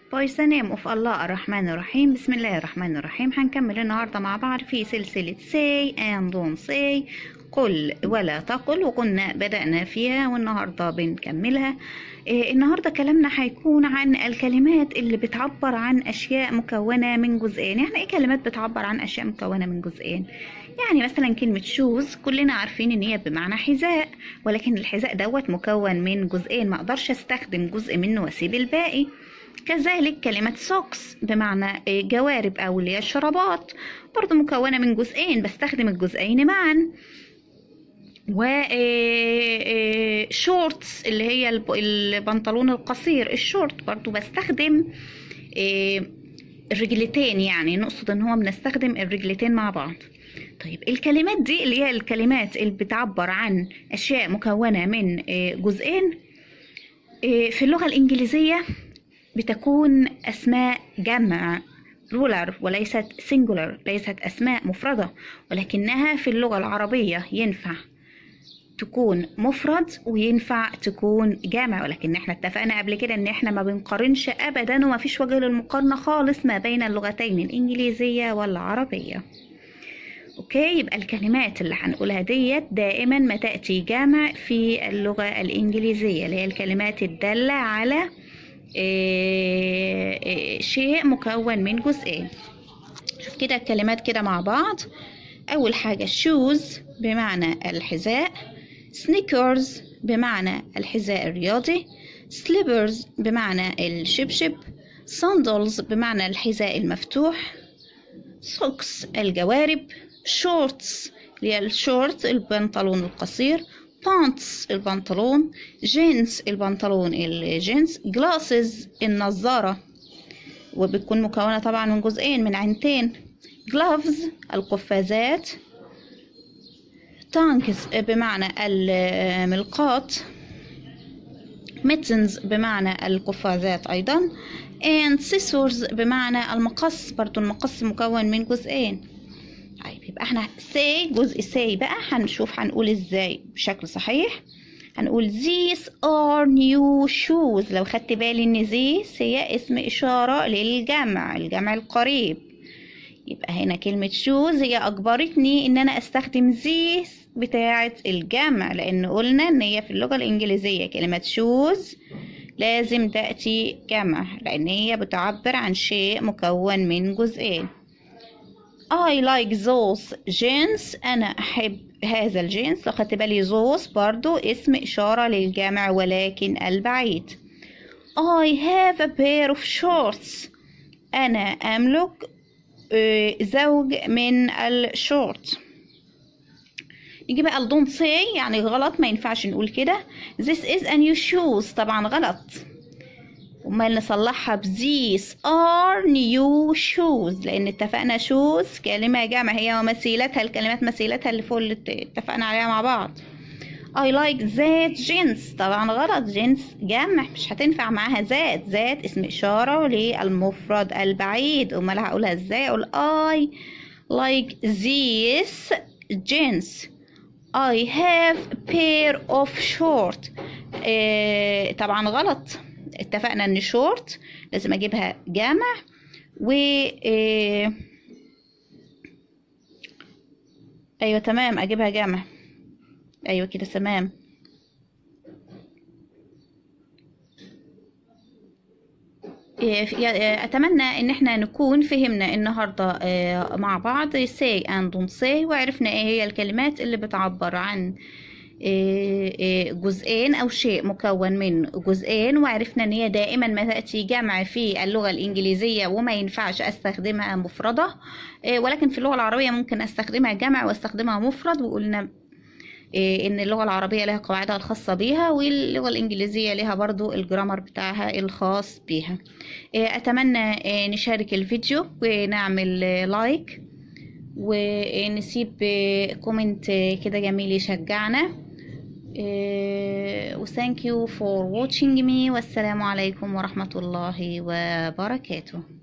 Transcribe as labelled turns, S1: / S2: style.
S1: By the name of Allah الرحمن الرحيم بسم الله الرحمن الرحيم هنكمل النهاردة مع بعض في سلسلة say and don't say قل ولا تقل وكنا بدأنا فيها والنهاردة بنكملها إيه النهاردة كلامنا هيكون عن الكلمات اللي بتعبر عن أشياء مكونة من جزئين يعني إيه كلمات بتعبر عن أشياء مكونة من جزئين يعني مثلا كلمة شوز كلنا عارفين إن هي بمعنى حذاء ولكن الحذاء دوت مكون من جزئين ما أقدرش أستخدم جزء منه وأسيب الباقي كذلك كلمة سوكس بمعنى جوارب أو اللي هي الشرابات برضو مكونة من جزئين بستخدم الجزئين معا و شورتس اللي هي البنطلون القصير الشورت برضو بستخدم الرجلتين يعني نقصد ان هو بنستخدم الرجلتين مع بعض طيب الكلمات دي اللي هي الكلمات اللي بتعبر عن اشياء مكونة من جزئين في اللغة الانجليزية بتكون اسماء جمع بلورال وليست سنجولار ليست اسماء مفردة ولكنها في اللغة العربية ينفع تكون مفرد وينفع تكون جامع ولكن احنا اتفقنا قبل كده ان احنا ما بنقارنش ابدا وما فيش وجه للمقارنة خالص ما بين اللغتين الانجليزية والعربية اوكي يبقى الكلمات اللي هنقولها ديت دائما ما تأتي جامع في اللغة الانجليزية اللي هي الكلمات الدالة على إيه إيه شيء مكون من جزئين شوف كده الكلمات كده مع بعض اول حاجة shoes بمعنى الحذاء sneakers بمعنى الحذاء الرياضي slippers بمعنى الشبشب sandals بمعنى الحذاء المفتوح socks الجوارب shorts اللي هي الشورت البنطلون القصير pants البنطلون جينز البنطلون الجينز glasses النظارة وبتكون مكونة طبعا من جزئين من عينتين gloves القفازات تانكس بمعنى الملقاط mittens بمعنى القفازات أيضا and scissors بمعنى المقص برضو المقص مكون من جزئين طيب يبقى احنا say جزء say بقى هنشوف هنقول ازاي بشكل صحيح هنقول these are new shoes لو خدت بالي ان these هي اسم إشارة للجمع الجمع القريب يبقى هنا كلمة shoes هي أجبرتني إن أنا أستخدم these بتاعة الجمع لأن قلنا إن هي في اللغة الإنجليزية كلمة shoes لازم تأتي جمع لأن هي بتعبر عن شيء مكون من جزئين I like those jeans أنا أحب هذا الجنس لو خدت بالي those برضو اسم إشارة للجمع ولكن البعيد I have a pair of shorts أنا أملك زوج من الشورت نيجي بقى لدون say يعني غلط ما ينفعش نقول كده this is a new shoes طبعا غلط امال نصلحها ب these are new shoes لان اتفقنا shoes كلمة جمع هي ومثيلتها الكلمات مثيلتها اللي فوق اللي اتفقنا عليها مع بعض I like that jeans طبعا غلط جنس جمع مش هتنفع معاها ذات ذات اسم إشارة للمفرد البعيد أمال هقولها ازاي أقول I like these jeans I have a pair of short اه طبعا غلط اتفقنا ان شورت لازم اجيبها جامع و اه ايوه تمام اجيبها جامع ايوه كده تمام اتمنى ان احنا نكون فهمنا النهارده مع بعض say and don't say وعرفنا ايه هي الكلمات اللي بتعبر عن جزئين او شيء مكون من جزئين وعرفنا ان هي دائما ما تاتي جمع في اللغه الانجليزيه وما ينفعش استخدمها مفرده ولكن في اللغه العربيه ممكن استخدمها جمع واستخدمها مفرد وقلنا ان اللغه العربيه لها قواعدها الخاصه بيها واللغه الانجليزيه لها برضو الجرامر بتاعها الخاص بيها اتمنى نشارك الفيديو ونعمل لايك ونسيب كومنت كده جميل يشجعنا و thank you for watching me والسلام عليكم ورحمة الله وبركاته